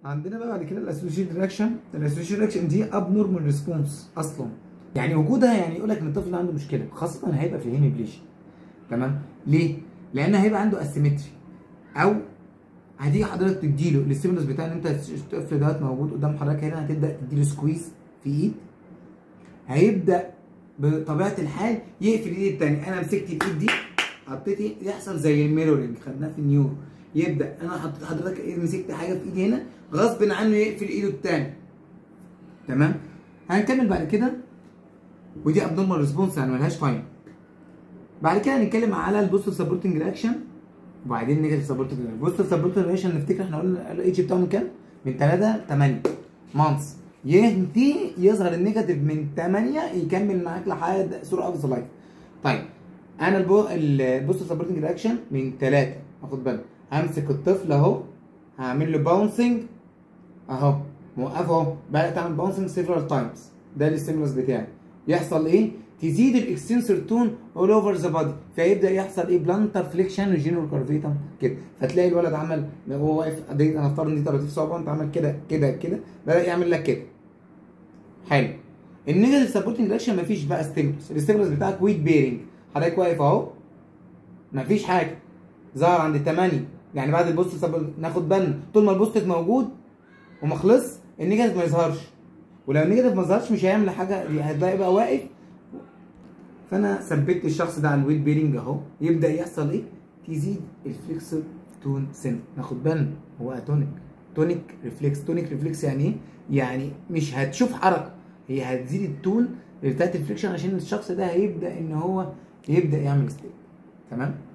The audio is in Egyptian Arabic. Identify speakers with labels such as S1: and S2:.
S1: عندنا بقى بعد كده الاسوشيشن رياكشن الاسوشيشن رياكشن دي اب نورمال ريسبونس اصلا يعني وجودها يعني يقول لك ان الطفل عنده مشكله خاصه هيبقى في الهيميبليشن تمام ليه؟ لان هيبقى عنده اسيمتري او هتيجي حضرتك تديله الاستيمولس بتاع ان انت الطفل دوت موجود قدام حضرتك هنا هتبدا تديله سكويز في ايد هيبدا بطبيعه الحال يقفل الايد الثانيه انا مسكت الايد دي حطيتي يحصل زي الميرورنج خدناه في النيورو يبدا انا حطيت حضرتك إيه مسكت حاجه في ايدي هنا غصب عنه يقفل ايده الثاني تمام هنكمل بعد كده ودي ابنورمال ريسبونس يعني ملهاش تايم بعد كده هنتكلم على البوست سبورتنج رياكشن وبعدين نيجاتيف سبورتنج رياكشن البوست سبورتنج رياكشن نفتكر احنا قلنا الايدج بتاعه من كام؟ من 3 ل 8 مانثس ينتهي يظهر النيجاتيف من 8 يكمل معاك لحد سور اوف لايف طيب انا البو البوست سبورتنج رياكشن من 3 اخد بالك همسك الطفل اهو هعمل له باونسنج اهو موقفه اهو بدات تعمل باونسنج سيفرال تايمز ده الستيمولس بتاعي يحصل ايه؟ تزيد الاكستنسور تون اول اوفر ذا بادي فيبدا يحصل ايه بلانتر فليكشن وجينرال كارفيتم كده فتلاقي الولد عمل وهو واقف قضيه انا افترض ان دي طراطيف صعبه انت عمل كده كده كده بدا يعمل لك كده حلو النيجاتيف سبورتنج رياكشن مفيش بقى ستيمولس الستيمولس بتاعك ويت بيرنج حضرتك واقف اهو مفيش حاجه ظهر عند 8 يعني بعد البوست سب... ناخد بالنا طول ما البوست موجود وما خلص النيجاتيف ما يظهرش ولو النيجاتيف ما ظهرش مش هيعمل حاجه هتلاقي بقى واقف فانا ثبت الشخص ده على الويت بيرنج اهو يبدا يحصل ايه؟ تزيد الفليكسور تون سن ناخد بالنا هو اتونيك تونيك ريفلكس تونيك ريفلكس يعني ايه؟ يعني مش هتشوف حركه هي هتزيد التون بتاعت الفليكشن عشان الشخص ده هيبدا ان هو يبدا يعمل ستيك تمام؟